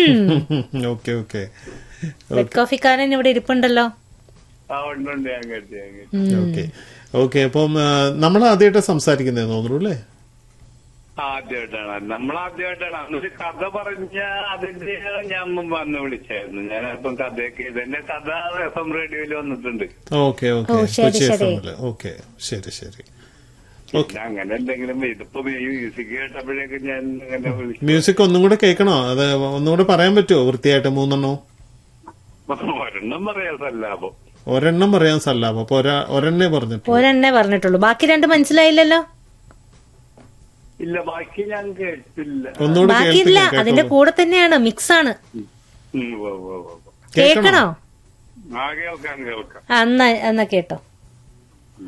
Okay okay bed കോഫിക്കാരൻ ഇവിടെ ഇരിപ്പുണ്ടല്ലോ ആ ഉണ്ട് ഉണ്ട് ഞാൻ കേട്ടു ഞാൻ കേട്ടു ഓക്കെ ഓക്കെ അപ്പം നമ്മൾ ആദ്യമായിട്ട് സംസാരിക്കുന്നതെന്ന് തോന്നുന്നു അല്ലേ ആദ്യമായിട്ടാണ് നമ്മൾ ആദ്യമായിട്ടാണ് അന്നൊരു കഥ പറഞ്ഞ അതിന്റെ ഞാൻ മുമ്പ് അന്ന് വിളിച്ചായിരുന്നു ഞാൻ അപ്പം കഥയൊക്കെ ഇതെന്നെ കഥ എഫ് എം റേഡിയോയിൽ വന്നിട്ടുണ്ട് ഓക്കെ ഓക്കെ ഓ, ശരി, കൊച്ചി എഫ് ശരി. എമ്മില് ഓക്കെ ശരി ശരി ഓക്കെ പിന്നെ അങ്ങനെ എന്തെങ്കിലും ഇതിപ്പോ ഈ മ്യൂസിക് കേട്ടപ്പോഴേക്കും ഞാൻ അങ്ങനെ വിളിച്ചു മ്യൂസിക് ഒന്നും കൂടെ കേൾക്കണോ അത് ഒന്നും കൂടെ പറയാൻ പറ്റുമോ വൃത്തിയായിട്ട് മൂന്നെണ്ണോ ഒരെണ്ണം പറയാൻ സല്ലാപം ഒരെണ്ണം പറയാൻ സല്ലാപം അപ്പൊ ഒരാ ഒരെണ്ണേ പറഞ്ഞിട്ടുള്ളൂ ഒരെണ്ണേ പറഞ്ഞിട്ടുള്ളൂ ബാക്കി രണ്ട് മനസ്സിലായില്ലല്ലോ ഇല്ല ബാക്കി ഞാൻ കേട്ടില്ല ഒന്നുകൂടെ ബാക്കിയില്ല കേൾപ്പിക്കാം അതിന്റെ കേട്ടോളൂ. കൂടെ തന്നെയാണ് മിക്സ് ആണ് ഉം, ഉവ്വ് ഉവ്വ് ഉവ്വ്. കേൾക്കണോ കേൾക്കണോ ആ കേൾക്കാം കേൾക്കാം ആ, എന്നാ എന്നാ കേട്ടോ